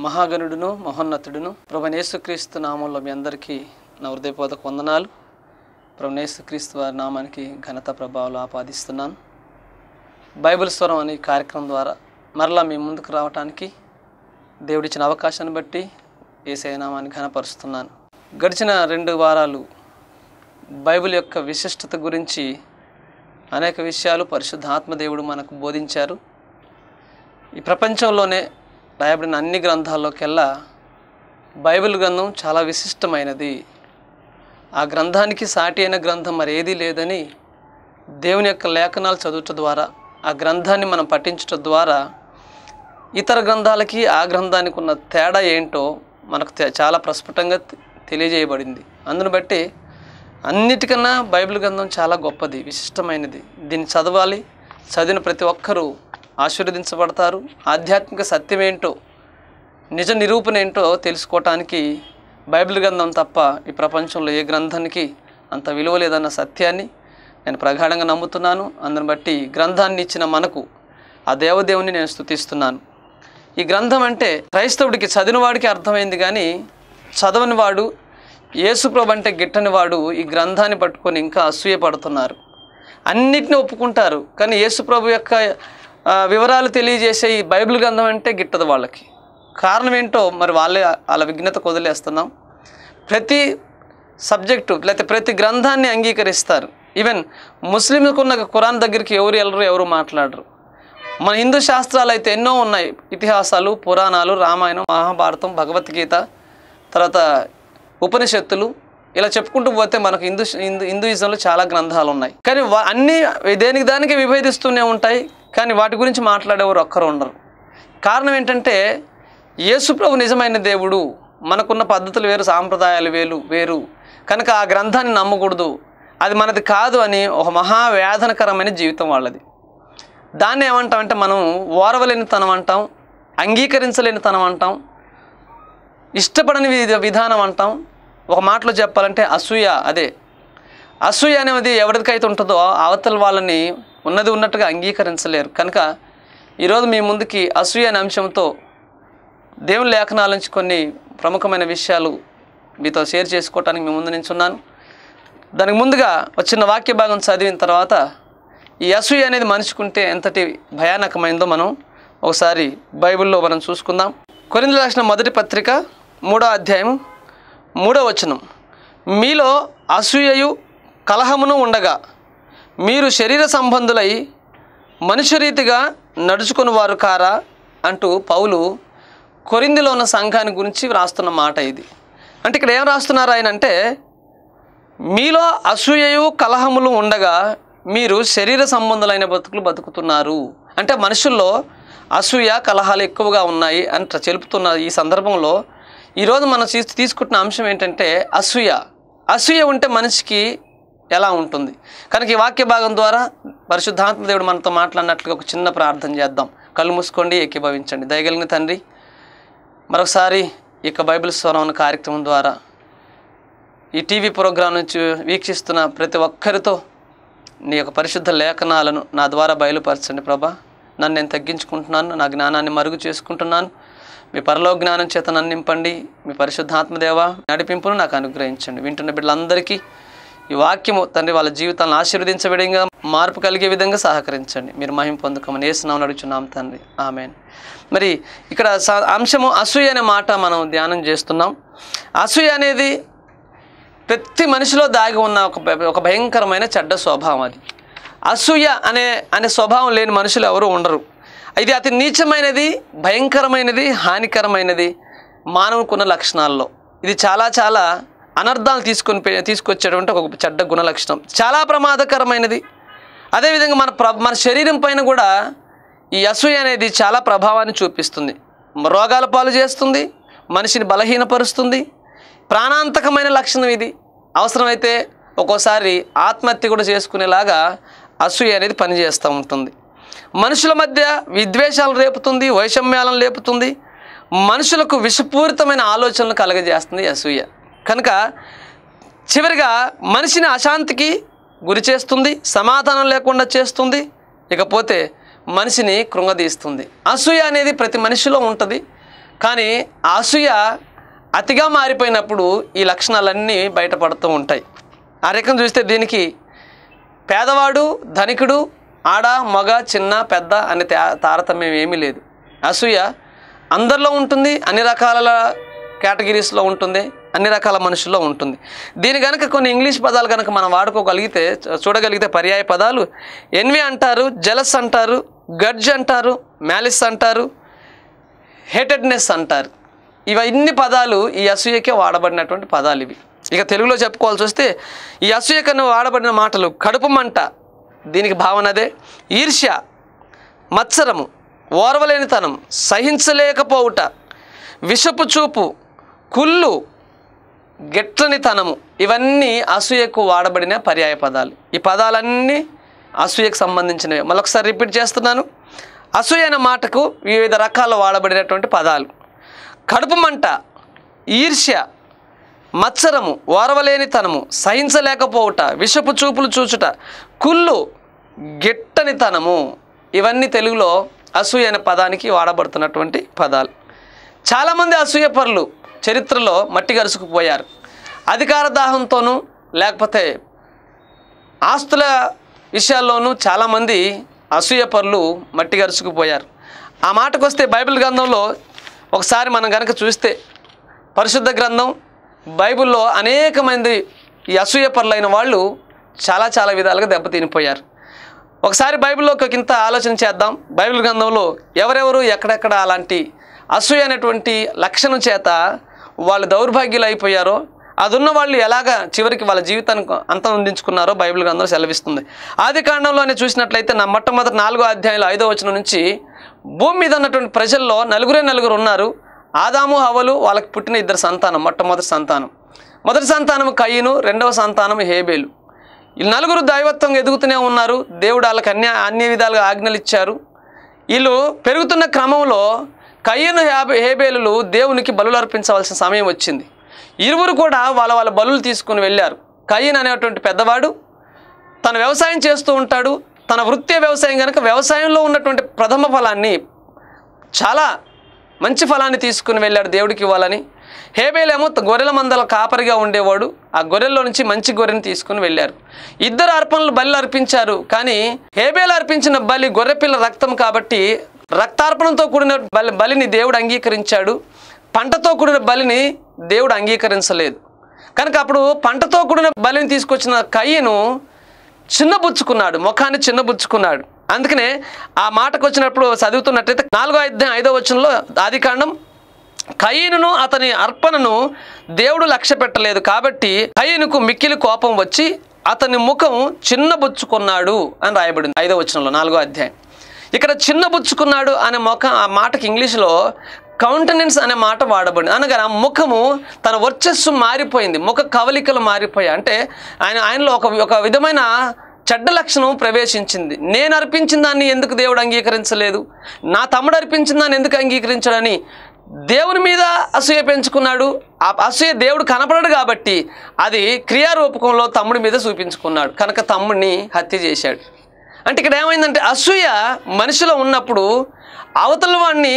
మహాగణుడును మహోన్నతుడును ప్రభు యేసుక్రీస్తు నామంలో మీ అందరికీ నా హృదయపూర్వక వందనాలు ప్రభు యేసుక్రీస్తు వారి నామానికి ఘనత ప్రభావాలు ఆపాదిస్తున్నాను బైబిల్ స్వరం అనే ఈ కార్యక్రమం ద్వారా మరలా మీ ముందుకు రావటానికి దేవుడిచ్చిన అవకాశాన్ని బట్టి ఏసఐ నామాన్ని ఘనపరుస్తున్నాను గడిచిన రెండు వారాలు బైబిల్ యొక్క విశిష్టత గురించి అనేక విషయాలు పరిశుద్ధాత్మ దేవుడు మనకు బోధించారు ఈ ప్రపంచంలోనే రాయబడిన అన్ని గ్రంథాల్లోకెల్లా బైబిల్ గ్రంథం చాలా విశిష్టమైనది ఆ గ్రంథానికి సాటి అయిన గ్రంథం మరి ఏదీ లేదని దేవుని యొక్క లేఖనాలు చదువుట ద్వారా ఆ గ్రంథాన్ని మనం పఠించటం ద్వారా ఇతర గ్రంథాలకి ఆ గ్రంథానికి ఉన్న తేడా ఏంటో మనకు తె- చాలా ప్రస్ఫుటంగా తె- తెలియజేయబడింది అందును బట్టి అన్నిటికన్నా బైబిల్ గ్రంథం చాలా గొప్పది విశిష్టమైనది దీన్ని చదవాలి చదివిన ప్రతి ఒక్కరూ ఆశీర్వదించబడతారు ఆధ్యాత్మిక సత్యం ఏంటో నిజ నిరూపణ ఏంటో తెలుసుకోవటానికి బైబిల్ గ్రంథం తప్ప ఈ ప్రపంచంలో ఏ గ్రంథానికి అంత విలువ లేదన్న సత్యాన్ని నేను ప్రగాఢంగా నమ్ముతున్నాను అందుని బట్టి గ్రంథాన్ని ఇచ్చిన మనకు ఆ దేవదేవుని నేను స్తుతిస్తున్నాను ఈ గ్రంథం అంటే క్రైస్తవుడికి చదివిన వాడికి అర్థమైంది కానీ చదవని వాడు యేసుప్రభు అంటే గిట్టని వాడు ఈ గ్రంథాన్ని పట్టుకొని ఇంకా అసూయపడుతున్నారు అన్నిటిని ఒప్పుకుంటారు కానీ యేసుప్రభు యొక్క ఆ, వివరాలు తెలియజేసే ఈ బైబిల్ గ్రంథం అంటే గిట్టదు వాళ్ళకి కారణం ఏంటో మరి వాళ్ళే వాళ్ళ విఘ్నత వదిలేస్తున్నాం ప్రతి సబ్జెక్టు లేకపోతే ప్రతి గ్రంథాన్ని అంగీకరిస్తారు ఈవెన్ ముస్లింలకు ఉన్న ఖురాన్ దగ్గరికి ఎవరు వెళ్ళరు ఎవరు మాట్లాడరు మన హిందూ శాస్త్రాలు అయితే ఎన్నో ఉన్నాయి ఇతిహాసాలు పురాణాలు రామాయణం మహాభారతం భగవద్గీత తర్వాత ఉపనిషత్తులు ఇలా చెప్పుకుంటూ పోతే మనకు హిందూ హిందూ హిందూయిజంలో చాలా గ్రంథాలు ఉన్నాయి కానీ వా- అన్నీ దేనికి దానికి విభేదిస్తూనే ఉంటాయి కానీ వాటి గురించి మాట్లాడేవారు ఒక్కరు ఉండరు కారణం ఏంటంటే యేసుప్రభు నిజమైన దేవుడు మనకున్న పద్ధతులు వేరు సాంప్రదాయాలు వేరు వేరు కనుక ఆ గ్రంథాన్ని నమ్మకూడదు అది మనది కాదు అని ఒక మహావేదనకరమైన జీవితం వాళ్ళది దాన్ని ఏమంటామంటే మనం ఓరవలేని తనం అంటాం అంగీకరించలేని తనం అంటాం ఇష్టపడని విధ విధానం అంటాం ఒక మాటలో చెప్పాలంటే అసూయ అదే అసూయ అనేది ఎవరికైతే ఉంటుందో అవతల వాళ్ళని ఉన్నది ఉన్నట్టుగా అంగీకరించలేరు కనుక ఈరోజు మీ ముందుకి అసూయ అనే అంశంతో దేవుని లేఖనాల నుంచి కొన్ని ప్రముఖమైన విషయాలు మీతో షేర్ చేసుకోవటానికి మీ ముందు నించున్నాను దానికి ముందుగా ఒక చిన్న వాక్య భాగం చదివిన తర్వాత ఈ అసూయ అనేది మనిషికుంటే ఎంతటి భయానకమైందో మనం ఒకసారి బైబిల్లో మనం చూసుకుందాం కొరింద రాసిన మొదటి పత్రిక మూడో అధ్యాయం మూడో వచనం మీలో అసూయయు కలహమును ఉండగా మీరు శరీర సంబంధులై మనుష్యరీతిగా నడుచుకుని వారు కారా అంటూ పౌలు కొరిందిలో ఉన్న సంఘాన్ని గురించి వ్రాస్తున్న మాట ఇది అంటే ఇక్కడ ఏం రాస్తున్నారు ఆయన అంటే మీలో అసూయయు కలహములు ఉండగా మీరు శరీర సంబంధులైన బతుకులు బతుకుతున్నారు అంటే మనుషుల్లో అసూయ కలహాలు ఎక్కువగా ఉన్నాయి అని చెలుపుతున్న ఈ సందర్భంలో ఈరోజు మనం తీసు- తీసుకుంటున్న అంశం ఏంటంటే అసూయ అసూయ ఉంటే మనిషికి ఎలా ఉంటుంది కనుక ఈ వాక్య భాగం ద్వారా పరిశుద్ధాత్మ దేవుడు మనతో మాట్లాడినట్లుగా ఒక చిన్న ప్రార్థన చేద్దాం కళ్ళు మూసుకోండి ఏకీభవించండి దయగలిగిన తండ్రి మరొకసారి ఈ యొక్క బైబిల్ స్వరం అనే కార్యక్రమం ద్వారా ఈ టీవీ ప్రోగ్రాం నుంచి వీక్షిస్తున్న ప్రతి ఒక్కరితో నీ యొక్క పరిశుద్ధ లేఖనాలను నా ద్వారా బయలుపరచండి ప్రభా నన్ను నేను తగ్గించుకుంటున్నాను నా జ్ఞానాన్ని మరుగు చేసుకుంటున్నాను మీ పరలో జ్ఞానం చేత నన్ను నింపండి మీ పరిశుద్ధాత్మదేవ నడిపింపును నాకు అనుగ్రహించండి వింటున్న బిడ్డలందరికీ ఈ వాక్యము తండ్రి వాళ్ళ జీవితాలను ఆశీర్వదించే విధంగా మార్పు కలిగే విధంగా సహకరించండి మీరు మహిం పొందుకోమని ఏసునామం నడుచున్నాం తండ్రి ఆమెన్ మరి ఇక్కడ స- అంశము అసూయ అనే మాట మనం ధ్యానం చేస్తున్నాం అసూయ అనేది ప్రతి మనిషిలో దాగి ఉన్న ఒక భ- ఒక భయంకరమైన చెడ్డ స్వభావం అది అసూయ అనే అనే స్వభావం లేని మనుషులు ఎవరు ఉండరు ఇది అతి నీచమైనది భయంకరమైనది హానికరమైనది మానవుకున్న లక్షణాల్లో ఇది చాలా చాలా అనర్థాలు తీసుకొని పోయి- తీసుకొచ్చేటువంటి ఒక చెడ్డ గుణ లక్షణం చాలా ప్రమాదకరమైనది అదేవిధంగా మన ప్ర మన శరీరం పైన కూడా ఈ అసూయ అనేది చాలా ప్రభావాన్ని చూపిస్తుంది రోగాల పాలు చేస్తుంది మనిషిని బలహీనపరుస్తుంది ప్రాణాంతకమైన లక్షణం ఇది అవసరమైతే ఒక్కోసారి ఆత్మహత్య కూడా చేసుకునేలాగా అసూయ అనేది పనిచేస్తూ ఉంటుంది మనుషుల మధ్య విద్వేషాలను రేపుతుంది వైషమ్యాలను లేపుతుంది మనుషులకు విషపూరితమైన ఆలోచనలు కలగజేస్తుంది ఈ అసూయ కనుక చివరిగా మనిషిని అశాంతికి గురి చేస్తుంది సమాధానం లేకుండా చేస్తుంది ఇకపోతే మనిషిని కృంగదీస్తుంది అసూయ అనేది ప్రతి మనిషిలో ఉంటుంది కానీ ఆ అసూయ అతిగా మారిపోయినప్పుడు ఈ లక్షణాలన్నీ బయటపడుతూ ఉంటాయి ఆ రకం చూస్తే దీనికి పేదవాడు ధనికుడు ఆడ మగ చిన్న పెద్ద అనే తా- తారతమ్యం ఏమీ లేదు అసూయ అందరిలో ఉంటుంది అన్ని రకాల కేటగిరీస్లో ఉంటుంది అన్ని రకాల మనుషుల్లో ఉంటుంది దీని కనుక కొన్ని ఇంగ్లీష్ పదాలు కనుక మనం వాడుకోగలిగితే చ- చూడగలిగితే పర్యాయ పదాలు ఎన్వి అంటారు జలస్ అంటారు గడ్జ్ అంటారు మ్యాలిస్ అంటారు హేటెడ్నెస్ అంటారు ఇవన్నీ పదాలు ఈ అసూయకే వాడబడినటువంటి పదాలు ఇవి ఇక తెలుగులో చెప్పుకోవాల్సి వస్తే ఈ అసూయ కన్నా వాడబడిన మాటలు కడుపు మంట దీనికి భావన అదే ఈర్ష్య మత్సరము ఓర్వలేనితనం సహించలేకపోవుట విషపు చూపు కుళ్ళు గెట్లనితనము ఇవన్నీ అసూయకు వాడబడిన పర్యాయ పదాలు ఈ పదాలన్నీ అసూయకు సంబంధించినవి మళ్ళొకసారి రిపీట్ చేస్తున్నాను అసూయ అనే మాటకు వివిధ రకాల వాడబడినటువంటి పదాలు కడుపు మంట ఈర్ష్య మత్సరము ఓర్వలేనితనము సహించలేకపోవుట విషపు చూపులు చూచుట కుళ్ళు గిట్టనితనము ఇవన్నీ తెలుగులో అసూయ అనే పదానికి వాడబడుతున్నటువంటి పదాలు చాలామంది అసూయ పరులు చరిత్రలో మట్టి గరుచుకుపోయారు అధికార దాహంతోనూ లేకపోతే ఆస్తుల విషయాల్లోనూ చాలామంది అసూయ పరులు మట్టి గరుచుకుపోయారు ఆ మాటకు వస్తే బైబిల్ గ్రంథంలో ఒకసారి మనం కనుక చూస్తే పరిశుద్ధ గ్రంథం బైబిల్లో అనేక మంది ఈ అసూయ పరులైన వాళ్ళు చాలా చాలా విధాలుగా దెబ్బతినిపోయారు ఒకసారి బైబిల్లోకి ఒక ఇంత ఆలోచన చేద్దాం బైబిల్ గ్రంథంలో ఎవరెవరు ఎక్కడెక్కడ అలాంటి అసూయ అనేటువంటి లక్షణం చేత వాళ్ళు దౌర్భాగ్యులు అయిపోయారో అదున్న వాళ్ళు ఎలాగ చివరికి వాళ్ళ జీవితానికి అంతం అందించుకున్నారో బైబిల్ గ్రంథం సెలవిస్తుంది ఆది కాండంలోనే చూసినట్లయితే నా మొట్టమొదటి నాలుగో అధ్యాయంలో ఐదో వచనం నుంచి భూమి మీద ఉన్నటువంటి ప్రజల్లో నలుగురే నలుగురు ఉన్నారు ఆదాము హవలు వాళ్ళకి పుట్టిన ఇద్దరు సంతానం మొట్టమొదటి సంతానం మొదటి సంతానం కయ్యను రెండవ సంతానం హేబేలు ఈ నలుగురు దైవత్వం ఎదుగుతూనే ఉన్నారు దేవుడు వాళ్ళకి అన్ని అన్ని విధాలుగా ఆజ్ఞలు ఇచ్చారు వీళ్ళు పెరుగుతున్న క్రమంలో కయ్యను హేబే హేబేలులు దేవునికి బలులు అర్పించవలసిన సమయం వచ్చింది ఇరువురు కూడా వాళ్ళ వాళ్ళ బలులు తీసుకుని వెళ్ళారు కయ్యన్ అనేటువంటి పెద్దవాడు తన వ్యవసాయం చేస్తూ ఉంటాడు తన వృత్తి వ్యవసాయం కనుక వ్యవసాయంలో ఉన్నటువంటి ప్రథమ ఫలాన్ని చాలా మంచి ఫలాన్ని తీసుకుని వెళ్ళాడు దేవుడికి ఇవ్వాలని హేబేలేమో త- గొర్రెల మందల కాపరిగా ఉండేవాడు ఆ గొర్రెల్లో నుంచి మంచి గొర్రెని తీసుకుని వెళ్ళారు ఇద్దరు అర్పణలు బలి అర్పించారు కానీ హేబేలు అర్పించిన బలి గొర్రెపిల్ల రక్తం కాబట్టి రక్తార్పణంతో కూడిన బలి బలిని దేవుడు అంగీకరించాడు పంటతో కూడిన బలిని దేవుడు అంగీకరించలేదు కనుక అప్పుడు పంటతో కూడిన బలిని తీసుకొచ్చిన కయ్యను చిన్నబుచ్చుకున్నాడు ముఖాన్ని చిన్నబుచ్చుకున్నాడు అందుకనే ఆ మాటకు వచ్చినప్పుడు చదువుతున్నట్లయితే నాలుగో అధ్యాయం ఐదో వచనంలో ఆదికాండం కయ్యనును అతని అర్పణను దేవుడు లక్ష్య పెట్టలేదు కాబట్టి కయ్యనుకు మిక్కిలి కోపం వచ్చి అతని ముఖం చిన్నబుచ్చుకున్నాడు అని రాయబడింది ఐదో వచనంలో నాలుగో అధ్యాయం ఇక్కడ చిన్నబుచ్చుకున్నాడు అనే ముఖం ఆ మాటకి ఇంగ్లీష్లో కౌంటెనెన్స్ అనే మాట వాడబడింది అనగా ఆ ముఖము తన వర్చస్సు మారిపోయింది ముఖ కవలికలు మారిపోయాయి అంటే ఆయన ఆయనలో ఒక ఒక విధమైన చెడ్డ లక్షణం ప్రవేశించింది నేను అర్పించిన దాన్ని ఎందుకు దేవుడు అంగీకరించలేదు నా తమ్ముడు అర్పించిన దాన్ని ఎందుకు అంగీకరించడని దేవుని మీద అసూయ పెంచుకున్నాడు ఆ అసూయ దేవుడు కనపడడు కాబట్టి అది క్రియారూపకంలో తమ్ముడి మీద చూపించుకున్నాడు కనుక తమ్ముడిని హత్య చేశాడు అంటే ఇక్కడ ఏమైందంటే అసూయ మనిషిలో ఉన్నప్పుడు అవతల వాడిని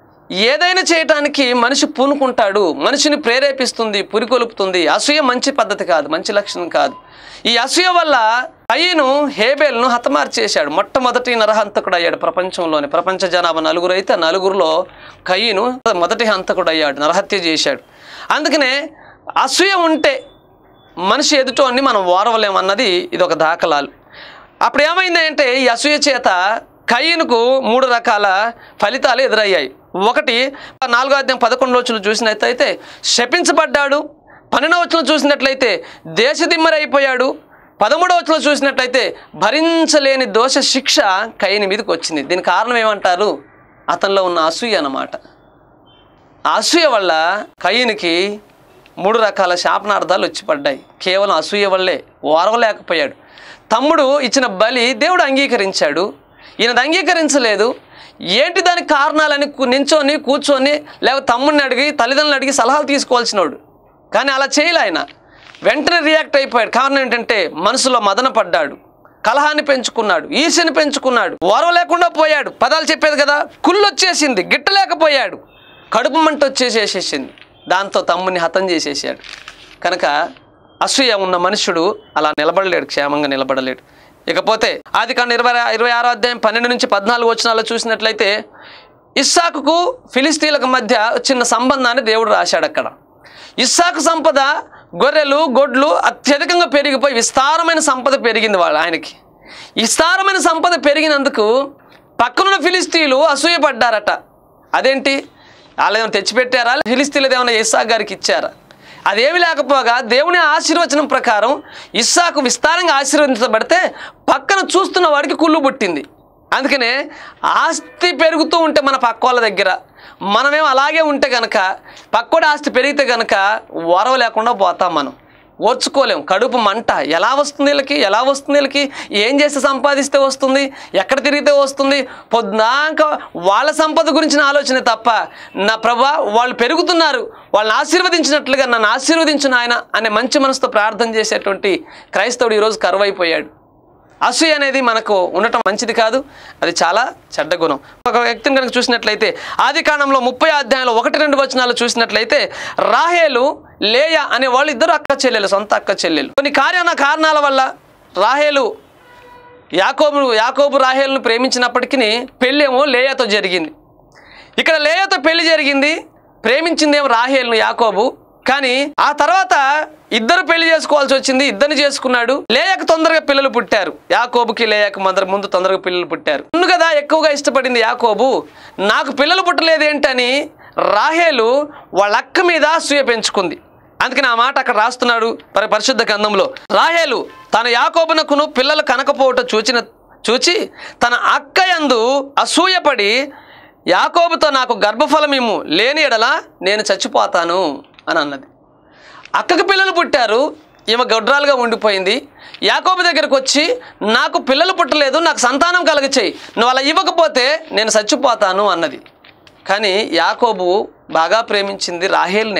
ఏదైనా చేయటానికి మనిషి పూనుకుంటాడు మనిషిని ప్రేరేపిస్తుంది పురికొలుపుతుంది అసూయ మంచి పద్ధతి కాదు మంచి లక్షణం కాదు ఈ అసూయ వల్ల కయ్యను హేబేల్ను హతమార్చేశాడు మొట్టమొదటి నరహంతకుడు అయ్యాడు ప్రపంచంలోని ప్రపంచ జనాభా నలుగురు అయితే ఆ నలుగురిలో కయ్యను మొదటి హంతకుడు అయ్యాడు నరహత్య చేశాడు అందుకనే అసూయ ఉంటే మనిషి ఎదుటోని మనం ఓరవలేమన్నది ఇది ఒక దాఖలాలు అప్పుడు ఏమైంది అంటే ఈ అసూయ చేత కయ్యనుకు మూడు రకాల ఫలితాలు ఎదురయ్యాయి ఒకటి నాలుగో అధ్యాయం పదకొండు రోజులు చూసినట్లయితే శపించబడ్డాడు పన్నెండవ వచ్చిన చూసినట్లయితే దేశదిమ్మరైపోయాడు పదమూడవ వచ్చిన చూసినట్లయితే భరించలేని దోష శిక్ష కయ్యని మీదకి వచ్చింది దీనికి కారణం ఏమంటారు అతనిలో ఉన్న అసూయ అన్నమాట ఆ అసూయ వల్ల కయ్యనికి మూడు రకాల శాపనార్థాలు వచ్చి పడ్డాయి కేవలం అసూయ వల్లే ఓరవలేకపోయాడు తమ్ముడు ఇచ్చిన బలి దేవుడు అంగీకరించాడు ఈయనది అంగీకరించలేదు ఏంటి దానికి కారణాలని కు- నించొని కూర్చొని లేకపోతే తమ్ముడిని అడిగి తల్లిదండ్రులు అడిగి సలహాలు తీసుకోవాల్సినోడు కానీ అలా చేయలే ఆయన వెంటనే రియాక్ట్ అయిపోయాడు కారణం ఏంటంటే మనసులో మదన పడ్డాడు కలహాన్ని పెంచుకున్నాడు ఈర్ష్యని పెంచుకున్నాడు ఓరవ లేకుండా పోయాడు పదాలు చెప్పేది కదా కుళ్ళొచ్చేసింది గిట్టలేకపోయాడు కడుపు మంట వచ్చేసేసేసింది దాంతో తమ్ముని హతం చేసేసాడు కనుక అసూయ ఉన్న మనుషుడు అలా నిలబడలేడు క్షేమంగా నిలబడలేడు ఇకపోతే ఆది కాండ ఇరవై ఇరవై ఆరో అధ్యాయం పన్నెండు నుంచి పద్నాలుగు వచనాల్లో చూసినట్లయితే ఇస్సాకుకు ఫిలిస్తీన్లకు మధ్య చిన్న సంబంధాన్ని దేవుడు రాశాడు అక్కడ ఇస్సాకు సంపద గొర్రెలు గొడ్లు అత్యధికంగా పెరిగిపోయి విస్తారమైన సంపద పెరిగింది వాళ్ళ ఆయనకి విస్తారమైన సంపద పెరిగినందుకు పక్కనున్న ఫిలిస్తీన్లు అసూయపడ్డారట అదేంటి వాళ్ళు ఏమైనా తెచ్చిపెట్టారా ఫిలిస్తీన్లు ఏమైనా ఇస్సాక్ గారికి ఇచ్చారా అదేమి లేకపోగా దేవుని ఆశీర్వచనం ప్రకారం ఇస్సాకు విస్తారంగా ఆశీర్వదించబడితే పక్కన చూస్తున్న వాడికి కుళ్ళు పుట్టింది అందుకనే ఆస్తి పెరుగుతూ ఉంటే మన పక్క వాళ్ళ దగ్గర మనమేం అలాగే ఉంటే కనుక పక్కోడి ఆస్తి పెరిగితే కనుక వరవ లేకుండా పోతాం మనం ఓర్చుకోలేం కడుపు మంట ఎలా వస్తుంది వీళ్ళకి ఎలా వస్తుంది వీళ్ళకి ఏం చేస్తే సంపాదిస్తే వస్తుంది ఎక్కడ తిరిగితే వస్తుంది పొద్దునాక వాళ్ళ సంపద గురించిన ఆలోచన తప్ప నా ప్రభా వాళ్ళు పెరుగుతున్నారు వాళ్ళని ఆశీర్వదించినట్లుగా నన్ను ఆశీర్వదించిన ఆయన అనే మంచి మనసుతో ప్రార్థన చేసేటువంటి క్రైస్తవుడు ఈరోజు కరువైపోయాడు అసూయ అనేది మనకు ఉండటం మంచిది కాదు అది చాలా చెడ్డ గుణం ఒక వ్యక్తిని కనుక చూసినట్లయితే ఆది కాండంలో ముప్పై అధ్యాయంలో ఒకటి రెండు వచనాలు చూసినట్లయితే రాహేలు లేయ అనే వాళ్ళు ఇద్దరు అక్క చెల్లెలు సొంత అక్క చెల్లెలు కొన్ని కార్యాన కారణాల వల్ల రాహేలు యాకోబు యాకోబు రాహేలును ప్రేమించినప్పటికీ పెళ్ళేమో లేయతో జరిగింది ఇక్కడ లేయతో పెళ్లి జరిగింది ప్రేమించిందేమో రాహేల్ను యాకోబు కానీ ఆ తర్వాత ఇద్దరు పెళ్లి చేసుకోవాల్సి వచ్చింది ఇద్దరిని చేసుకున్నాడు లేయకు తొందరగా పిల్లలు పుట్టారు యాకోబుకి లేయకు మొదర ముందు తొందరగా పిల్లలు పుట్టారు నన్ను కదా ఎక్కువగా ఇష్టపడింది యాకోబు నాకు పిల్లలు పుట్టలేదేంటని రాహేలు వాళ్ళ అక్క మీద అసూయ పెంచుకుంది అందుకని ఆ మాట అక్కడ రాస్తున్నాడు పరి పరిశుద్ధ గ్రంథంలో రాహేలు తన యాకోబునకును పిల్లలు కనకపోవట చూచిన చూచి తన అక్క యందు అసూయపడి యాకోబుతో నాకు గర్భఫలమేము లేని ఎడల నేను చచ్చిపోతాను అని అన్నది అక్కకు పిల్లలు పుట్టారు ఈమె గొడ్రాలుగా ఉండిపోయింది యాకోబు దగ్గరకు వచ్చి నాకు పిల్లలు పుట్టలేదు నాకు సంతానం కలగచేయి నువ్వు అలా ఇవ్వకపోతే నేను చచ్చిపోతాను అన్నది కానీ యాకోబు బాగా ప్రేమించింది రాహేల్నే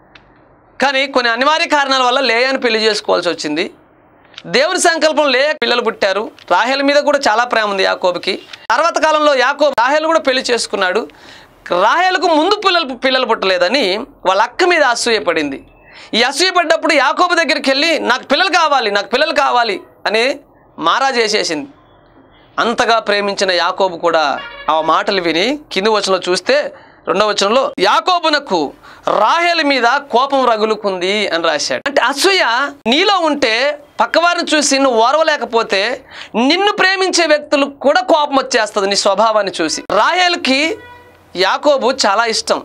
కానీ కొన్ని అనివార్య కారణాల వల్ల లేయని పెళ్లి చేసుకోవాల్సి వచ్చింది దేవుని సంకల్పం లేయ పిల్లలు పుట్టారు రాహేల్ మీద కూడా చాలా ప్రేమ ఉంది యాకోబుకి తర్వాత కాలంలో యాకోబు రాహేల్ కూడా పెళ్లి చేసుకున్నాడు రాహేలకు ముందు పిల్లలు పిల్లలు పుట్టలేదని వాళ్ళ అక్క మీద అసూయపడింది ఈ అసూయపడ్డప్పుడు యాకోబు దగ్గరికి వెళ్ళి నాకు పిల్లలు కావాలి నాకు పిల్లలు కావాలి అని మారా చేసేసింది అంతగా ప్రేమించిన యాకోబు కూడా ఆ మాటలు విని కింది వచనంలో చూస్తే రెండవ వచనంలో యాకోబునకు రాహేల మీద కోపం రగులుకుంది అని రాశాడు అంటే అసూయ నీలో ఉంటే పక్కవారిని చూసి నువ్వు ఓర్వలేకపోతే నిన్ను ప్రేమించే వ్యక్తులు కూడా కోపం వచ్చేస్తుంది నీ స్వభావాన్ని చూసి రాహేల్కి యాకోబు చాలా ఇష్టం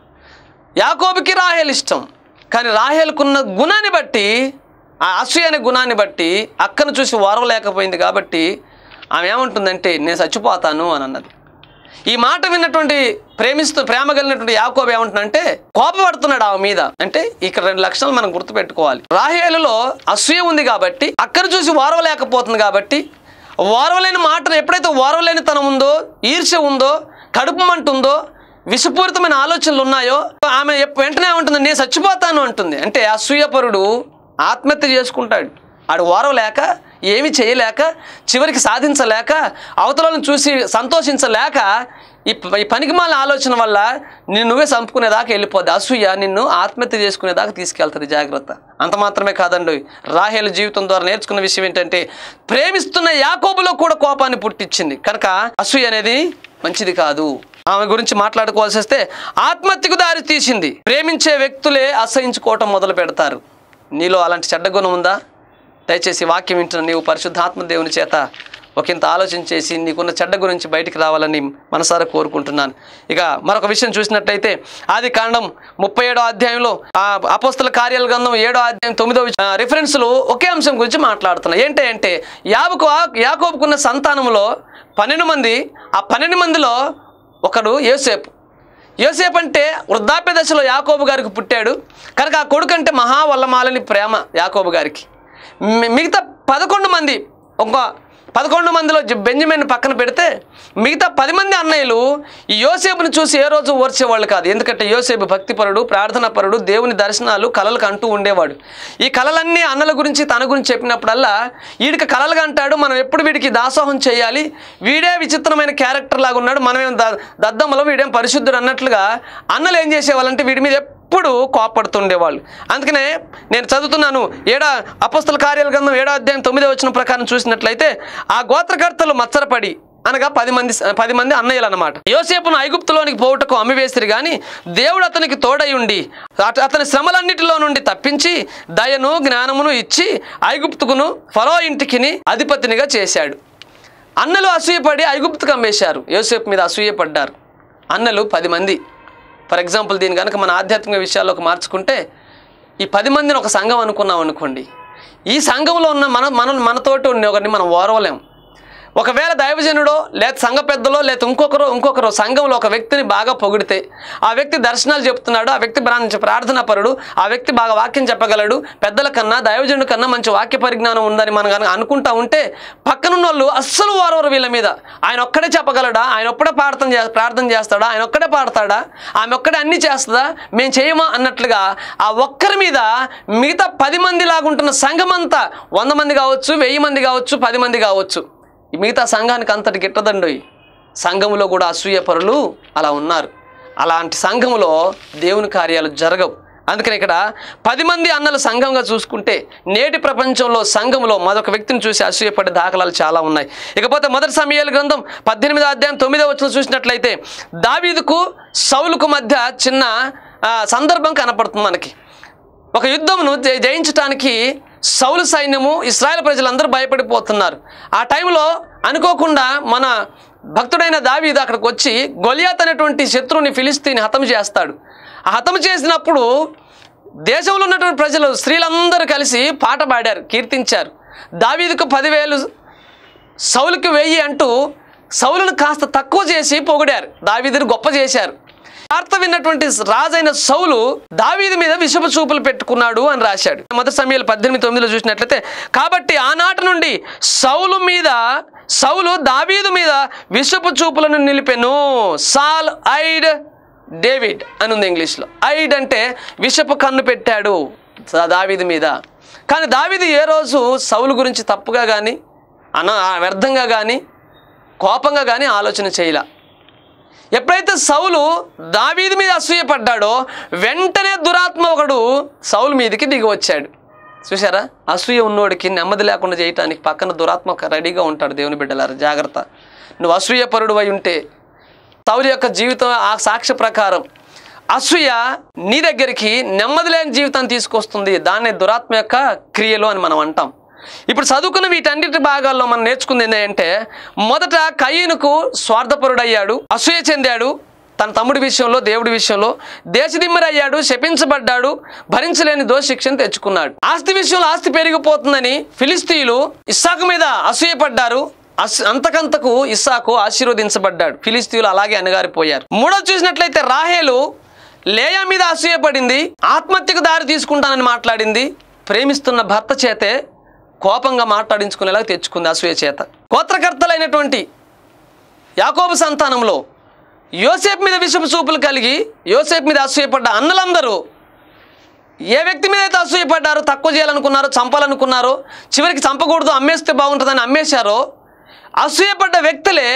యాకోబుకి రాహేల్ ఇష్టం కానీ రాహేల్కున్న గుణాన్ని బట్టి ఆ అసూయ అనే గుణాన్ని బట్టి అక్కను చూసి ఓర్వలేకపోయింది కాబట్టి ఆమె ఏమంటుందంటే నేను చచ్చిపోతాను అని అన్నది ఈ మాట విన్నటువంటి ప్రేమిస్తూ ప్రేమ కలిగినటువంటి యాకోబు ఏమంటుందంటే కోపపడుతున్నాడు ఆమె మీద అంటే ఇక్కడ రెండు లక్షణాలు మనం గుర్తుపెట్టుకోవాలి రాహేలులో అసూయ ఉంది కాబట్టి అక్కను చూసి ఓర్వలేకపోతుంది కాబట్టి ఓర్వలేని మాటను ఎప్పుడైతే ఓర్వలేని తనం ఉందో ఈర్ష్య ఉందో కడుపు మంట ఉందో విషపూరితమైన ఆలోచనలు ఉన్నాయో ఆమె ఎప్ప- వెంటనే ఉంటుంది నేను చచ్చిపోతాను అంటుంది అంటే అసూయపరుడు ఆత్మహత్య చేసుకుంటాడు ఆడు ఓరవలేక ఏమి చేయలేక చివరికి సాధించలేక అవతలను చూసి సంతోషించలేక ఈ ప- ఈ పనికిమాల ఆలోచన వల్ల నిన్ను నువ్వే చంపుకునేదాకా వెళ్ళిపోద్ది అసూయ నిన్ను ఆత్మహత్య చేసుకునేదాకా తీసుకెళ్తుంది జాగ్రత్త అంత మాత్రమే కాదండి రాహేలు జీవితం ద్వారా నేర్చుకున్న విషయం ఏంటంటే ప్రేమిస్తున్న యాకోబులో కూడా కోపాన్ని పుట్టించింది కనుక అసూయ అనేది మంచిది కాదు ఆమె గురించి మాట్లాడుకోవాల్సి వస్తే ఆత్మహత్యకు దారి తీసింది ప్రేమించే వ్యక్తులే అసహించుకోవటం మొదలు పెడతారు నీలో అలాంటి చెడ్డ గుణం ఉందా దయచేసి వాక్యం వింటున్న నీవు పరిశుద్ధాత్మ దేవుని చేత ఒకంత ఆలోచన చేసి నీకున్న చెడ్డ గురించి బయటికి రావాలని మనసారా కోరుకుంటున్నాను ఇక మరొక విషయం చూసినట్టయితే ఆది కాండం ముప్పై ఏడో అధ్యాయంలో ఆ అపోస్తల కార్యాల గ్రంథం ఏడో అధ్యాయం తొమ్మిదో రిఫరెన్స్లు ఒకే అంశం గురించి మాట్లాడుతున్నాయి ఏంటి అంటే యాబుకు యాకోబుకున్న సంతానంలో పన్నెండు మంది ఆ పన్నెండు మందిలో ఒకడు యోసేపు యోసేపు అంటే వృద్ధాప్య దశలో యాకోబు గారికి పుట్టాడు కనుక ఆ కొడుకు అంటే మహావల్లమాలని ప్రేమ యాకోబు గారికి మి- మిగతా పదకొండు మంది ఒక పదకొండు మందిలో జ- బెంజమిన్ పక్కన పెడితే మిగతా పది మంది అన్నయ్యలు ఈ యోసేపుని చూసి ఏ రోజు ఓర్చేవాళ్ళు కాదు ఎందుకంటే యోసేపు భక్తిపరుడు ప్రార్థనాపరుడు దేవుని దర్శనాలు కళలకు అంటూ ఉండేవాడు ఈ కళలన్నీ అన్నల గురించి తన గురించి చెప్పినప్పుడల్లా వీడికి కళలుగా అంటాడు మనం ఎప్పుడు వీడికి దాసోహం చేయాలి వీడే విచిత్రమైన క్యారెక్టర్ లాగా ఉన్నాడు మనమేం ద దద్దమ్మలో వీడేం పరిశుద్ధుడు అన్నట్లుగా అన్నలు ఏం చేసేవాళ్ళంటే వీడి మీద ఎప్పుడు కోపడుతుండేవాళ్ళు అందుకనే నేను చదువుతున్నాను ఏడా అపస్తుల కార్యాల గ్రంథం ఏడో అధ్యాయం తొమ్మిదో వచ్చిన ప్రకారం చూసినట్లయితే ఆ గోత్రకర్తలు మచ్చరపడి అనగా పది మంది పది మంది అన్నయ్యలు అన్నమాట యోసేపును ఐగుప్తులోనికి పోవుటకు అమ్మివేసిరి కానీ దేవుడు అతనికి తోడై ఉండి అత- అతని శ్రమలన్నిటిలో నుండి తప్పించి దయను జ్ఞానమును ఇచ్చి ఐగుప్తుకును ఫరో ఇంటికిని అధిపతినిగా చేశాడు అన్నలు అసూయపడి ఐగుప్తుకు అమ్మేశారు యోసేపు మీద అసూయపడ్డారు అన్నలు పది మంది ఫర్ ఎగ్జాంపుల్ దీని కనుక మన ఆధ్యాత్మిక విషయాల్లోకి మార్చుకుంటే ఈ పది మందిని ఒక సంఘం అనుకున్నాం అనుకోండి ఈ సంఘంలో ఉన్న మన మన మనతోటి ఉన్న ఒకరిని మనం ఓరవలేం ఒకవేళ దైవజనుడో లేదా సంఘ పెద్దలో లేదా ఇంకొకరు ఇంకొకరు సంఘంలో ఒక వ్యక్తిని బాగా పొగిడితే ఆ వ్యక్తి దర్శనాలు చెప్తున్నాడు ఆ వ్యక్తి ప్రార్థన ప్రార్థనా పరుడు ఆ వ్యక్తి బాగా వాక్యం చెప్పగలడు పెద్దల కన్నా దైవజనుడి కన్నా మంచి వాక్య పరిజ్ఞానం ఉందని మనం కనుక అనుకుంటా ఉంటే పక్కనున్న వాళ్ళు అస్సలు వారవరు వీళ్ళ మీద ఆయన ఒక్కడే చెప్పగలడా ఆయన ఒక్కడే ప్రార్థన చే ప్రార్థన చేస్తాడా ఆయన ఒక్కడే పాడతాడా ఆమె ఒక్కడే అన్ని చేస్తుందా మేము చేయమా అన్నట్లుగా ఆ ఒక్కరి మీద మిగతా పది మంది లాగుంటున్న సంఘం అంతా వంద మంది కావచ్చు వెయ్యి మంది కావచ్చు పది మంది కావచ్చు ఈ మిగతా సంఘానికి అంతటి గిట్టదండోయ్ సంఘములో కూడా అసూయ పరులు అలా ఉన్నారు అలాంటి సంఘములో దేవుని కార్యాలు జరగవు అందుకని ఇక్కడ పది మంది అన్నలు సంఘంగా చూసుకుంటే నేటి ప్రపంచంలో సంఘంలో మరొక వ్యక్తిని చూసి అసూయపడే దాఖలాలు చాలా ఉన్నాయి ఇకపోతే మొదటి సమయాల గ్రంథం పద్దెనిమిదో అధ్యాయం తొమ్మిదో వచ్చిన చూసినట్లయితే దావీదుకు సౌలుకు మధ్య చిన్న ఆ, సందర్భం కనపడుతుంది మనకి ఒక యుద్ధమును జయ- జయించటానికి సౌలు సైన్యము ఇస్రాయేల్ ప్రజలందరూ భయపడిపోతున్నారు ఆ టైంలో అనుకోకుండా మన భక్తుడైన దావీదు అక్కడికి వచ్చి గొలియాత్ అనేటువంటి శత్రువుని ఫిలిస్తీని హతం చేస్తాడు ఆ హతం చేసినప్పుడు దేశంలో ఉన్నటువంటి ప్రజలు స్త్రీలందరూ కలిసి పాట పాడారు కీర్తించారు దావీదుకు పదివేలు సౌలుకి వెయ్యి అంటూ సౌలును కాస్త తక్కువ చేసి పొగిడారు దావీదుని గొప్ప చేశారు వార్త విన్నటువంటి రాజైన సౌలు దావీదు మీద విషపు చూపులు పెట్టుకున్నాడు అని రాశాడు మొదటి సమయాలు పద్దెనిమిది తొమ్మిదిలో చూసినట్లయితే కాబట్టి ఆనాటి నుండి సౌలు మీద సౌలు దావీదు మీద విషపు చూపులను నిలిపెను సాల్ ఐడ్ డేవిడ్ అని ఉంది ఇంగ్లీష్లో ఐడ్ అంటే విషపు కన్ను పెట్టాడు దా- దావీదు మీద కానీ దావీదు ఏ రోజు సౌలు గురించి తప్పుగా కానీ అన వ్యర్థంగా కానీ కోపంగా కానీ ఆలోచన చేయలే ఎప్పుడైతే సౌలు దావీది మీద అసూయపడ్డాడో వెంటనే దురాత్మ ఒకడు సౌలు మీదకి దిగి వచ్చాడు చూసారా అసూయ ఉన్నోడికి నెమ్మది లేకుండా చేయటానికి పక్కన దురాత్మ ఒక రెడీగా ఉంటాడు దేవుని బిడ్డలారా జాగ్రత్త నువ్వు అసూయపరుడు అయి ఉంటే సౌలు యొక్క జీవితం ఆ సాక్ష్య ప్రకారం అసూయ నీ దగ్గరికి నెమ్మది లేని జీవితాన్ని తీసుకొస్తుంది దాన్నే దురాత్మ యొక్క క్రియలు అని మనం అంటాం ఇప్పుడు చదువుకున్న వీటన్నిటి భాగాల్లో మనం నేర్చుకుంది ఏంటంటే మొదట కయ్యనుకు స్వార్థపరుడయ్యాడు అసూయ చెందాడు తన తమ్ముడి విషయంలో దేవుడి విషయంలో దేశదిమ్మరయ్యాడు శపించబడ్డాడు భరించలేని దోషశిక్షను తెచ్చుకున్నాడు ఆస్తి విషయంలో ఆస్తి పెరిగిపోతుందని ఫిలిస్తీయులు ఇస్సాకు మీద అసూయపడ్డారు అస్ అంతకంతకు ఇస్సాకు ఆశీర్వదించబడ్డాడు ఫిలిస్తీయులు అలాగే అనగారిపోయారు మూడోది చూసినట్లయితే రాహేలు లేయా మీద అసూయపడింది ఆత్మహత్యకు దారి తీసుకుంటానని మాట్లాడింది ప్రేమిస్తున్న భర్త చేతే కోపంగా మాట్లాడించుకునేలా తెచ్చుకుంది అసూయ చేత గోత్రకర్తలైనటువంటి యాకోబు సంతానంలో యోసేపు మీద విషపు చూపులు కలిగి యోసేపు మీద అసూయపడ్డ అన్నలందరూ ఏ వ్యక్తి మీద అయితే అసూయపడ్డారో తక్కువ చేయాలనుకున్నారో చంపాలనుకున్నారో చివరికి చంపకూడదు అమ్మేస్తే బాగుంటుందని అమ్మేశారో అసూయపడ్డ వ్యక్తులే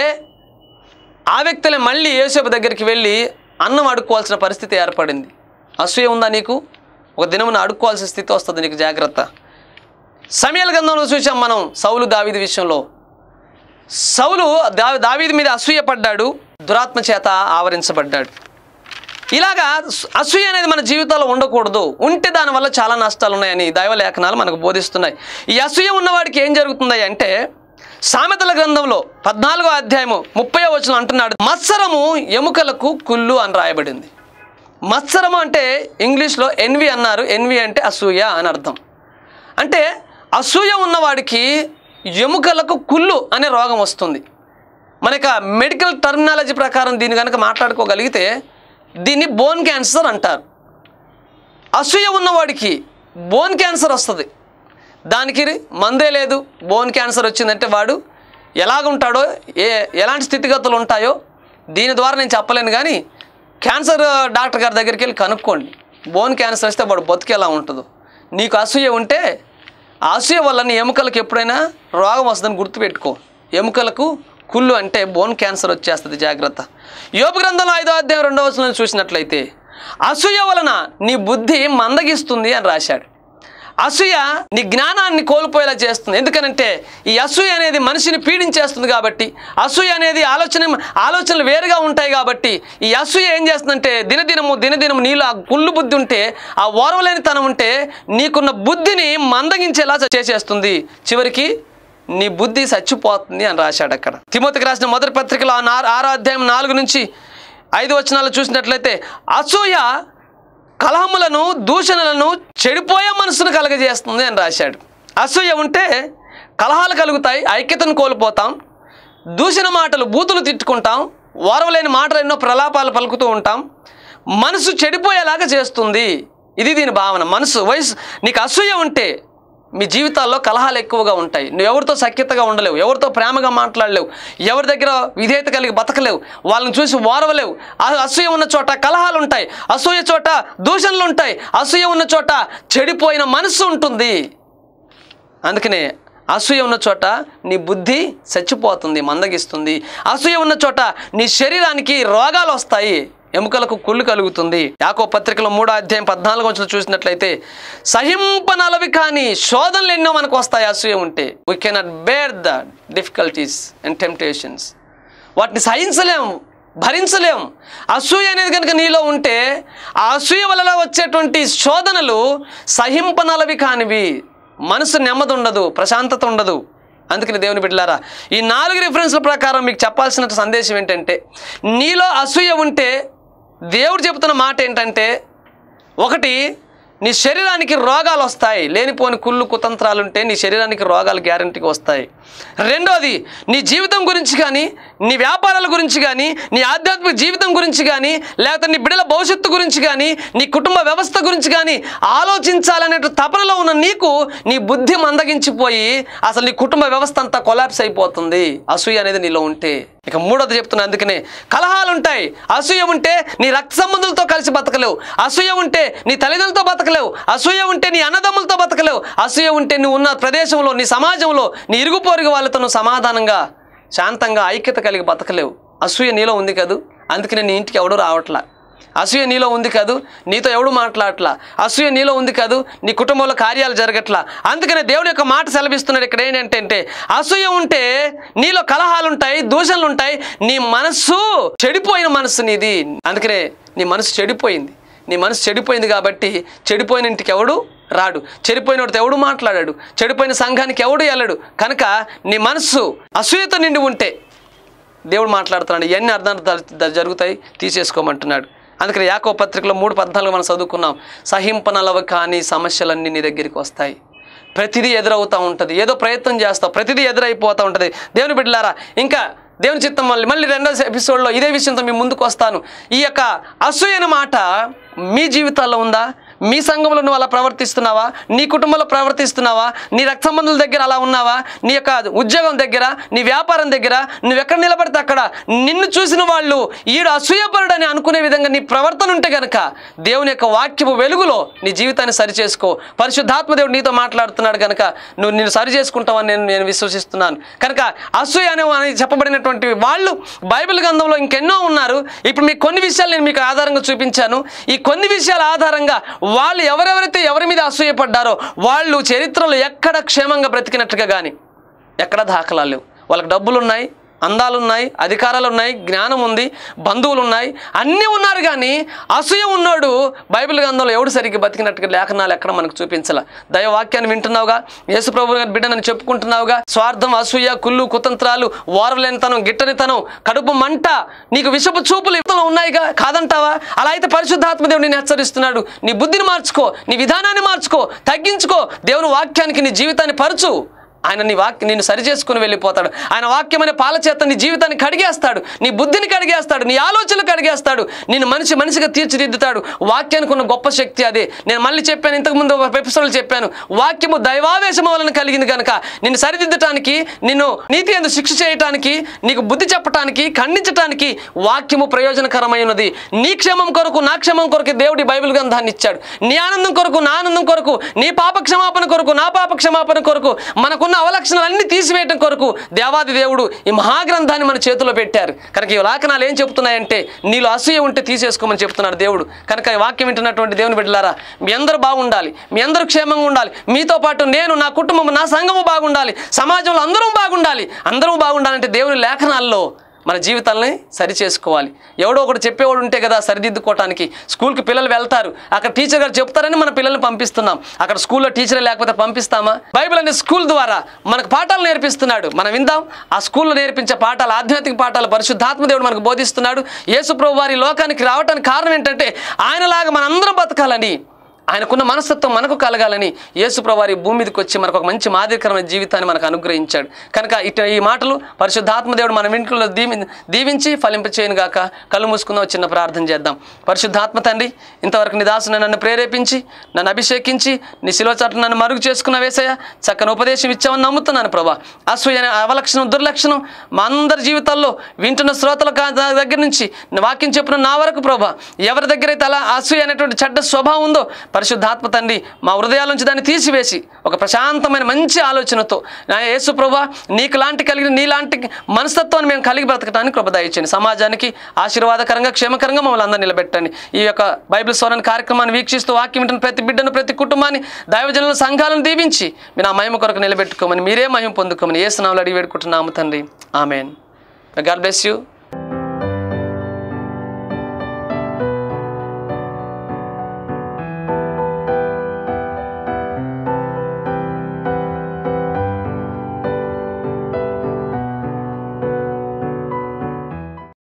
ఆ వ్యక్తులే మళ్ళీ యేసేపు దగ్గరికి వెళ్ళి అన్నం అడుక్కోవాల్సిన పరిస్థితి ఏర్పడింది అసూయ ఉందా నీకు ఒక దినమున అడుక్కోవాల్సిన స్థితి వస్తుంది నీకు జాగ్రత్త సమయాల గంధంలో చూసాం మనం సౌలు దావీది విషయంలో సౌలు దా దావీది మీద అసూయపడ్డాడు దురాత్మ చేత ఆవరించబడ్డాడు ఇలాగా స్- అసూయ అనేది మన జీవితాల్లో ఉండకూడదు ఉంటే దానివల్ల చాలా నష్టాలు ఉన్నాయని దైవ లేఖనాలు మనకు బోధిస్తున్నాయి ఈ అసూయ ఉన్నవాడికి ఏం జరుగుతుంది అంటే సామెతల గ్రంథంలో పద్నాలుగో అధ్యాయము ముప్పై వచనం అంటున్నాడు మత్సరము ఎముకలకు కుళ్ళు అని రాయబడింది మత్సరము అంటే ఇంగ్లీష్లో ఎన్వి అన్నారు ఎన్వి అంటే అసూయ అని అర్థం అంటే అసూయ ఉన్నవాడికి ఎముకలకు కుళ్ళు అనే రోగం వస్తుంది మనకి మెడికల్ టర్మినాలజీ ప్రకారం దీన్ని కనుక మాట్లాడుకోగలిగితే దీన్ని బోన్ క్యాన్సర్ అంటారు అసూయ ఉన్నవాడికి బోన్ క్యాన్సర్ వస్తుంది దానికి మందే లేదు బోన్ క్యాన్సర్ వచ్చిందంటే వాడు ఎలాగుంటాడో ఏ ఎలాంటి స్థితిగతులు ఉంటాయో దీని ద్వారా నేను చెప్పలేను కానీ క్యాన్సర్ డాక్టర్ గారి దగ్గరికి వెళ్ళి కనుక్కోండి బోన్ క్యాన్సర్ వస్తే వాడు బతుకు ఎలా ఉంటుందో నీకు అసూయ ఉంటే ఆ అసూయ వల్ల నీ ఎముకలకు ఎప్పుడైనా రోగం వస్తుందని గుర్తుపెట్టుకో ఎముకలకు కుళ్ళు అంటే బోన్ క్యాన్సర్ వచ్చేస్తుంది జాగ్రత్త యోపు గ్రంథంలో ఐదో అధ్యాయం రెండవ వచనం చూసినట్లయితే అసూయ వలన నీ బుద్ధి మందగిస్తుంది అని రాశాడు అసూయ నీ జ్ఞానాన్ని కోల్పోయేలా చేస్తుంది ఎందుకనంటే ఈ అసూయ అనేది మనిషిని పీడించేస్తుంది కాబట్టి అసూయ అనేది ఆలోచన ఆలోచనలు వేరుగా ఉంటాయి కాబట్టి ఈ అసూయ ఏం చేస్తుందంటే దినదినము దినదినము నీలో ఆ కుళ్ళు బుద్ధి ఉంటే ఆ ఓర్వలేనితనం ఉంటే నీకున్న బుద్ధిని మందగించేలా చేసేస్తుంది చివరికి నీ బుద్ధి చచ్చిపోతుంది అని రాశాడు అక్కడ తిమోతికి రాసిన మొదటి పత్రికలో ఆ నారు ఆరో అధ్యాయం నాలుగు నుంచి ఐదు వచనాలు చూసినట్లయితే అసూయ కలహములను దూషణలను చెడిపోయే మనసును కలగజేస్తుంది అని రాశాడు అసూయ ఉంటే కలహాలు కలుగుతాయి ఐక్యతను కోల్పోతాం దూషణ మాటలు బూతులు తిట్టుకుంటాం ఓరవలేని మాటలు ఎన్నో ప్రలాపాలు పలుకుతూ ఉంటాం మనసు చెడిపోయేలాగా చేస్తుంది ఇది దీని భావన మనసు వయసు నీకు అసూయ ఉంటే మీ జీవితాల్లో కలహాలు ఎక్కువగా ఉంటాయి నువ్వు ఎవరితో సఖ్యతగా ఉండలేవు ఎవరితో ప్రేమగా మాట్లాడలేవు ఎవరి దగ్గర విధేయత కలిగి బతకలేవు వాళ్ళని చూసి ఓరవలేవు ఆ అసూయ ఉన్న చోట కలహాలు ఉంటాయి అసూయ చోట దూషణలు ఉంటాయి అసూయ ఉన్న చోట చెడిపోయిన మనసు ఉంటుంది అందుకనే అసూయ ఉన్న చోట నీ బుద్ధి చచ్చిపోతుంది మందగిస్తుంది అసూయ ఉన్న చోట నీ శరీరానికి రోగాలు వస్తాయి ఎముకలకు కుళ్ళు కలుగుతుంది యాకో పత్రికలో మూడో అధ్యాయం పద్నాలుగు వచ్చిన చూసినట్లయితే సహింపనలవి కానీ శోధనలు ఎన్నో మనకు వస్తాయి అసూయ ఉంటే we cannot bear the difficulties and temptations వాటిని సహించలేం భరించలేం అసూయ అనేది కనుక నీలో ఉంటే ఆ అసూయ వల్ల వచ్చేటువంటి శోధనలు సహింపనలవి కానివి మనసు నెమ్మది ఉండదు ప్రశాంతత ఉండదు అందుకని దేవుని బిడ్డలారా ఈ నాలుగు రిఫరెన్స్ల ప్రకారం మీకు చెప్పాల్సిన సందేశం ఏంటంటే నీలో అసూయ ఉంటే దేవుడు చెబుతున్న మాట ఏంటంటే ఒకటి నీ శరీరానికి రోగాలు వస్తాయి లేనిపోని కుళ్ళు కుతంత్రాలు ఉంటే నీ శరీరానికి రోగాలు గ్యారంటీకి వస్తాయి రెండోది నీ జీవితం గురించి కానీ నీ వ్యాపారాల గురించి కానీ నీ ఆధ్యాత్మిక జీవితం గురించి కానీ లేకపోతే నీ బిడ్డల భవిష్యత్తు గురించి కానీ నీ కుటుంబ వ్యవస్థ గురించి కానీ ఆలోచించాలనే తపనలో ఉన్న నీకు నీ బుద్ధి మందగించిపోయి అసలు నీ కుటుంబ వ్యవస్థ అంతా కొలాప్స్ అయిపోతుంది అసూయ అనేది నీలో ఉంటే ఇక మూడోది చెప్తున్నా అందుకనే కలహాలు ఉంటాయి అసూయ ఉంటే నీ రక్త సంబంధులతో కలిసి బతకలేవు అసూయ ఉంటే నీ తల్లిదండ్రులతో బతకలేవు అసూయ ఉంటే నీ అన్నదమ్ములతో బతకలేవు అసూయ ఉంటే నువ్వు ఉన్న ప్రదేశంలో నీ సమాజంలో నీ ఇరుగు పొరుగు వాళ్ళతో నువ్వు సమాధానంగా శాంతంగా ఐక్యత కలిగి బతకలేవు అసూయ నీలో ఉంది కదూ అందుకనే నీ ఇంటికి ఎవడూ రావట్లా అసూయ నీలో ఉంది కాదు నీతో ఎవడు మాట్లాడట్లా అసూయ నీలో ఉంది కాదు నీ కుటుంబంలో కార్యాలు జరగట్లా అందుకనే దేవుని యొక్క మాట సెలవిస్తున్నాడు ఇక్కడ ఏంటంటే అసూయ ఉంటే నీలో కలహాలు ఉంటాయి దూషణలు ఉంటాయి నీ మనస్సు చెడిపోయిన మనస్సు నీది అందుకనే నీ మనసు చెడిపోయింది నీ మనసు చెడిపోయింది కాబట్టి చెడిపోయిన ఇంటికి ఎవడు రాడు చెడిపోయిన వాడితో ఎవడు మాట్లాడాడు చెడిపోయిన సంఘానికి ఎవడు వెళ్ళడు కనుక నీ మనస్సు అసూయతో నిండి ఉంటే దేవుడు మాట్లాడుతున్నాడు ఇవన్నీ అర్థాలు జరుగుతాయి తీసేసుకోమంటున్నాడు అందుకని యాకో పత్రికలో మూడు పద్నాలుగు మనం చదువుకున్నాం సహింపనలవ కానీ సమస్యలన్నీ నీ దగ్గరికి వస్తాయి ప్రతిదీ ఎదురవుతూ ఉంటుంది ఏదో ప్రయత్నం చేస్తావు ప్రతిదీ ఎదురైపోతూ ఉంటుంది దేవుని బిడ్డలారా ఇంకా దేవుని చిత్తం మళ్ళీ మళ్ళీ రెండో ఎపిసోడ్లో ఇదే విషయంతో మీ ముందుకు వస్తాను ఈ యొక్క అసూయన మాట మీ జీవితాల్లో ఉందా మీ సంఘంలో నువ్వు అలా ప్రవర్తిస్తున్నావా నీ కుటుంబంలో ప్రవర్తిస్తున్నావా నీ రక్త సంబంధుల దగ్గర అలా ఉన్నావా నీ యొక్క ఉద్యోగం దగ్గర నీ వ్యాపారం దగ్గర నువ్వు ఎక్కడ నిలబడితే అక్కడ నిన్ను చూసిన వాళ్ళు ఈడు అసూయపరుడని అనుకునే విధంగా నీ ప్రవర్తన ఉంటే గనక దేవుని యొక్క వాక్యపు వెలుగులో నీ జీవితాన్ని సరిచేసుకో పరిశుద్ధాత్మ దేవుడు నీతో మాట్లాడుతున్నాడు కనుక నువ్వు నేను సరి చేసుకుంటావని నేను నేను విశ్వసిస్తున్నాను కనుక అసూయ అనే అని చెప్పబడినటువంటి వాళ్ళు బైబిల్ గ్రంథంలో ఇంకెన్నో ఉన్నారు ఇప్పుడు మీకు కొన్ని విషయాలు నేను మీకు ఆధారంగా చూపించాను ఈ కొన్ని విషయాల ఆధారంగా వాళ్ళు ఎవరెవరైతే ఎవరి మీద అసూయపడ్డారో వాళ్ళు చరిత్రలో ఎక్కడ క్షేమంగా బ్రతికినట్టుగా కానీ ఎక్కడ దాఖలాలు లేవు వాళ్ళకి డబ్బులు ఉన్నాయి అందాలు ఉన్నాయి అధికారాలు ఉన్నాయి జ్ఞానం ఉంది బంధువులు ఉన్నాయి అన్నీ ఉన్నారు కానీ అసూయ ఉన్నాడు బైబిల్ గ్రంథంలో ఎవడు సరిగ్గా బతికినట్టుగా లేఖనాలు ఎక్కడ మనకు చూపించాల దైవవాక్యాన్ని వింటున్నావుగా యేసు ప్రభు గారి బిడ్డనని చెప్పుకుంటున్నావుగా స్వార్థం అసూయ కుళ్ళు కుతంత్రాలు ఓరలేనితనం గిట్టనితనం కడుపు మంట నీకు విషపు చూపులు ఇతలో ఉన్నాయిగా కాదంటావా అలా అయితే పరిశుద్ధాత్మ దేవుడు నేను హెచ్చరిస్తున్నాడు నీ బుద్ధిని మార్చుకో నీ విధానాన్ని మార్చుకో తగ్గించుకో దేవుని వాక్యానికి నీ జీవితాన్ని పరచు ఆయన నీ వాక్యం నిన్ను సరి చేసుకుని వెళ్ళిపోతాడు ఆయన వాక్యం అనే పాల చేత నీ జీవితాన్ని కడిగేస్తాడు నీ బుద్ధిని కడిగేస్తాడు నీ ఆలోచనలు కడిగేస్తాడు నిన్ను మనిషి మనిషిగా తీర్చిదిద్దుతాడు వాక్యానికి ఉన్న గొప్ప శక్తి అదే నేను మళ్ళీ చెప్పాను ఇంతకుముందు ఒక ఎపిసోడ్లో చెప్పాను వాక్యము దైవావేశము వలన కలిగింది కనుక నిన్ను సరిదిద్దటానికి నిన్ను నీతి ఎందు శిక్ష చేయటానికి నీకు బుద్ధి చెప్పటానికి ఖండించటానికి వాక్యము ప్రయోజనకరమై ఉన్నది నీ క్షేమం కొరకు నా క్షేమం కొరకు దేవుడి బైబిల్ గ్రంథాన్ని ఇచ్చాడు నీ ఆనందం కొరకు నా ఆనందం కొరకు నీ పాప క్షమాపణ కొరకు నా పాప క్షమాపణ కొరకు మనకున్న అవలక్షణాలన్నీ తీసివేయటం కొరకు దేవాది దేవుడు ఈ మహాగ్రంథాన్ని మన చేతిలో పెట్టారు కనుక ఈ లేఖనాలు ఏం చెప్తున్నాయంటే నీలో అసూయ ఉంటే తీసేసుకోమని చెప్తున్నాడు దేవుడు కనుక ఈ వాక్యం వింటున్నటువంటి దేవుని బిడ్డలారా మీ అందరూ బాగుండాలి మీ అందరూ క్షేమంగా ఉండాలి మీతో పాటు నేను నా కుటుంబం నా సంఘము బాగుండాలి సమాజంలో అందరం బాగుండాలి అందరం బాగుండాలంటే దేవుని లేఖనాల్లో మన జీవితాలని సరి చేసుకోవాలి ఎవడో ఒకటి చెప్పేవాడు ఉంటే కదా సరిదిద్దుకోవటానికి స్కూల్కి పిల్లలు వెళ్తారు అక్కడ టీచర్ గారు చెప్తారని మన పిల్లల్ని పంపిస్తున్నాం అక్కడ స్కూల్లో టీచర్ లేకపోతే పంపిస్తామా బైబిల్ అనే స్కూల్ ద్వారా మనకు పాఠాలు నేర్పిస్తున్నాడు మనం విందాం ఆ స్కూల్లో నేర్పించే పాఠాలు ఆధ్యాత్మిక పాఠాలు పరిశుద్ధాత్మ దేవుడు మనకు బోధిస్తున్నాడు యేసు ప్రభు వారి లోకానికి రావడానికి కారణం ఏంటంటే ఆయనలాగా మనందరం బతకాలని ఆయనకున్న మనస్తత్వం మనకు కలగాలని యేసుప్రవారి భూమి మీదకి వచ్చి మనకు ఒక మంచి మాదిరికరమైన జీవితాన్ని మనకు అనుగ్రహించాడు కనుక ఇటు ఈ మాటలు పరిశుద్ధాత్మ దేవుడు మన వెంట్రులో దీవి దీవించి ఫలింపచేయను గాక కళ్ళు మూసుకుందాం చిన్న ప్రార్థన చేద్దాం పరిశుద్ధాత్మ తండ్రి ఇంతవరకు నీ దాసుని నన్ను ప్రేరేపించి నన్ను అభిషేకించి నీ శిలో చాటు నన్ను మరుగు చేసుకున్న వేసయ్య చక్కని ఉపదేశం ఇచ్చామని నమ్ముతున్నాను ప్రభా అసూయ అనే అవలక్షణం దుర్లక్షణం మా అందరి జీవితాల్లో వింటున్న శ్రోతల కా- దగ్గర నుంచి నీ వాక్యం చెప్పిన నా వరకు ప్రభా ఎవరి దగ్గర అయితే అలా అసూయ అనేటువంటి చెడ్డ స్వభావం ఉందో పరిశుద్ధాత్మ తండ్రి మా హృదయాల నుంచి దాన్ని తీసివేసి ఒక ప్రశాంతమైన మంచి ఆలోచనతో నా యేసు ప్రభా నీకు లాంటి కలిగిన నీలాంటి మనస్తత్వాన్ని మేము కలిగి బ్రతకడానికి కృప దయచేయండి సమాజానికి ఆశీర్వాదకరంగా క్షేమకరంగా మమ్మల్ని అందరూ నిలబెట్టండి ఈ యొక్క బైబిల్ స్వరాన్ని కార్యక్రమాన్ని వీక్షిస్తూ వాక్యం వింటున్న ప్రతి బిడ్డను ప్రతి కుటుంబాన్ని దైవజనుల సంఘాలను దీవించి మీ నా మహిమ కొరకు నిలబెట్టుకోమని మీరే మహిమ పొందుకోమని ఏ స్నాములు అడిగి వేడుకుంటున్నాము తండ్రి ఆమెన్ గాడ్ బ్లెస్ యూ